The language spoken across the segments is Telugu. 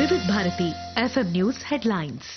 వివిధ భారతి ఎఫ్ఎం న్యూస్ హెడ్లైన్స్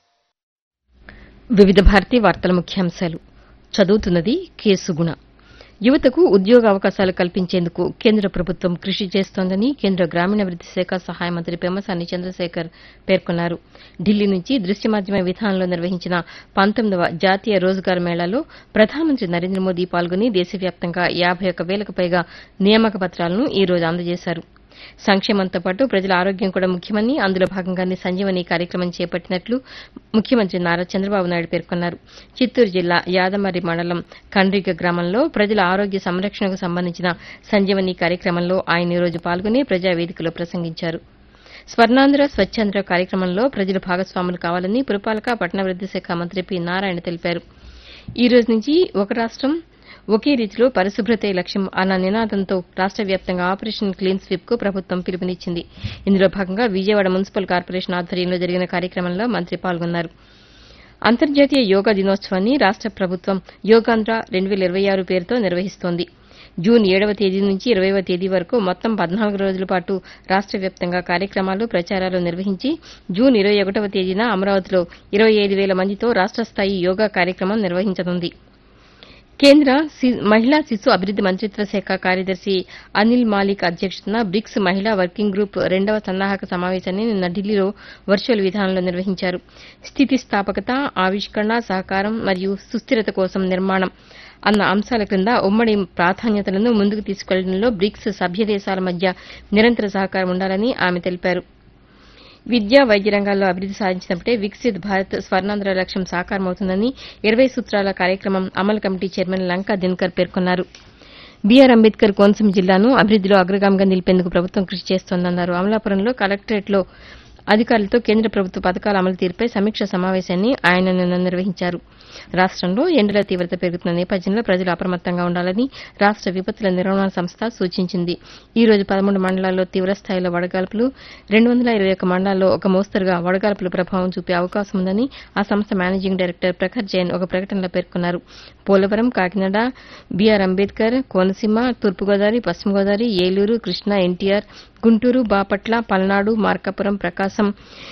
వివిధ భారతి వార్తల ముఖ్యాంశాలు చదువుతున్నది కేసు గుణ యువతకు ఉద్యోగ అవకాశాలు కల్పించేందుకు కేంద్ర ప్రభుత్వం కృషి చేస్తోందని కేంద్ర గ్రామీణాభివృద్ది శాఖ సహాయ మంత్రి పెమ్మసాని చంద్రశేఖర్ పేర్కొన్నారు ఢిల్లీ నుంచి దృశ్య మాధ్యమ విధానంలో నిర్వహించిన పంతొమ్మిదవ జాతీయ రోజ్గార్ మేళాలో ప్రధానమంత్రి నరేంద్ర మోదీ పాల్గొని దేశవ్యాప్తంగా యాబై ఒక్క వేలకు పైగా నియామక పత్రాలను ఈ రోజు అందజేశారు సంక్షేమంతో పాటు ప్రజల ఆరోగ్యం కూడా ముఖ్యమని అందులో భాగంగానే సంజీవని కార్యక్రమం చేపట్టినట్లు ముఖ్యమంత్రి నారా చంద్రబాబు నాయుడు పేర్కొన్నారు చిత్తూరు జిల్లా యాదమరి మండలం కండ్రిగ గ్రామంలో ప్రజల ఆరోగ్య సంరక్షణకు సంబంధించిన సంజీవని కార్యక్రమంలో ఆయన ఈ రోజు పాల్గొని ప్రజావేదికలో ప్రసంగించారు స్వర్ణాంధ్ర స్వచ్ఛాంధ్ర కార్యక్రమంలో ప్రజలు భాగస్వాములు కావాలని పురపాలక పట్టణాభివృద్ది శాఖ మంత్రి పి నారాయణ తెలిపారు ఈ రోజు నుంచి ఒక రాష్టం ఒకే రీతిలో పరిశుభ్రతే లక్ష్యం అన్న నినాదంతో రాష్ట వ్యాప్తంగా ఆపరేషన్ క్లీన్ స్వీప్ కు ప్రభుత్వం పిలుపునిచ్చింది ఇందులో భాగంగా విజయవాడ మున్సిపల్ కార్పొరేషన్ ఆధ్వర్యంలో జరిగిన కార్యక్రమంలో మంత్రి పాల్గొన్నారు అంతర్జాతీయ యోగా దినోత్సవాన్ని రాష్ట ప్రభుత్వం యోగాంధ్ర రెండు వేల ఇరవై ఆరు పేరుతో నిర్వహిస్తోంది జూన్ ఏడవ తేదీ నుంచి ఇరవైవ తేదీ వరకు మొత్తం పద్నాలుగు రోజుల పాటు రాష్ట వ్యాప్తంగా కార్యక్రమాలు ప్రచారాలు నిర్వహించి జూన్ ఇరవై ఒకటవ తేదీన అమరావతిలో ఇరవై ఐదు వేల మందితో రాష్ట స్థాయి యోగా కార్యక్రమం నిర్వహించనుంది కేంద్ర సి- మహిళా శిశు అభివృద్ది మంత్రిత్వ శాఖ కార్యదర్శి అనిల్ మాలిక్ అధ్యక్షతన బ్రిక్స్ మహిళా వర్కింగ్ గ్రూప్ రెండవ సన్నాహక సమావేశాన్ని నిన్న ఢిల్లీలో వర్చువల్ విధానంలో నిర్వహించారు స్థితిస్థాపకత ఆవిష్కరణ సహకారం మరియు సుస్థిరత కోసం నిర్మాణం అన్న అంశాల క్రింద ఉమ్మడి ప్రాధాన్యతలను ముందుకు తీసుకెళ్లడంలో బ్రిక్స్ సభ్య దేశాల మధ్య నిరంతర సహకారం ఉండాలని ఆమె తెలిపారు విద్య వైద్య రంగాల్లో అభివృద్ది సాధించినప్పుడే వికసిత్ భారత్ స్వర్ణాంధ్ర లక్ష్యం సాకారమవుతుందని ఇరవై సూత్రాల కార్యక్రమం అమలు కమిటీ చైర్మన్ లంకా దినకర్ పేర్కొన్నారు బీఆర్ అంబేద్కర్ కోనసీమ జిల్లాను అభివృద్దిలో అగ్రగామిగా నిలిపేందుకు ప్రభుత్వం కృషి చేస్తోందన్నారు అమలాపురంలో కలెక్టరేట్లో అధికారులతో కేంద్ర ప్రభుత్వ పథకాల అమలు తీరుపై సమీక్ష సమావేశాన్ని ఆయన నిన్న నిర్వహించారు రాష్టంలో ఎండల తీవ్రత పెరుగుతున్న నేపథ్యంలో ప్రజలు అప్రమత్తంగా ఉండాలని రాష్ట విపత్తుల నిర్వహణ సంస్థ సూచించింది ఈ రోజు పదమూడు మండలాల్లో తీవ్రస్థాయిలో వడగాల్పులు రెండు వందల ఇరవై ఒక్క మండలాల్లో ఒక మోస్తరుగా వడగాల్పుల ప్రభావం చూపే అవకాశం ఉందని ఆ సంస్థ మేనేజింగ్ డైరెక్టర్ ప్రఖర్ జైన్ ఒక ప్రకటనలో పేర్కొన్నారు పోలవరం కాకినాడ బీఆర్ అంబేద్కర్ కోనసీమ తూర్పుగోదావరి పశ్చిమ గోదావరి ఏలూరు కృష్ణా ఎన్టీఆర్ గుంటూరు బాపట్ల పల్నాడు మార్కాపురం ప్రకాశం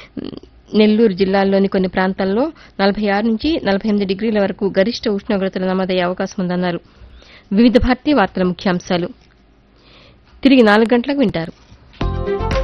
నెల్లూరు జిల్లాల్లోని కొన్ని ప్రాంతాల్లో నలభై ఆరు నుంచి నలభై ఎనిమిది డిగ్రీల వరకు గరిష్ట ఉష్ణోగ్రతలు నమోదయ్యే అవకాశం ఉందన్నారు వివిధ భారతీయ వార్తల ముఖ్యాంశాలు తిరిగి నాలుగు గంటలకు వింటారు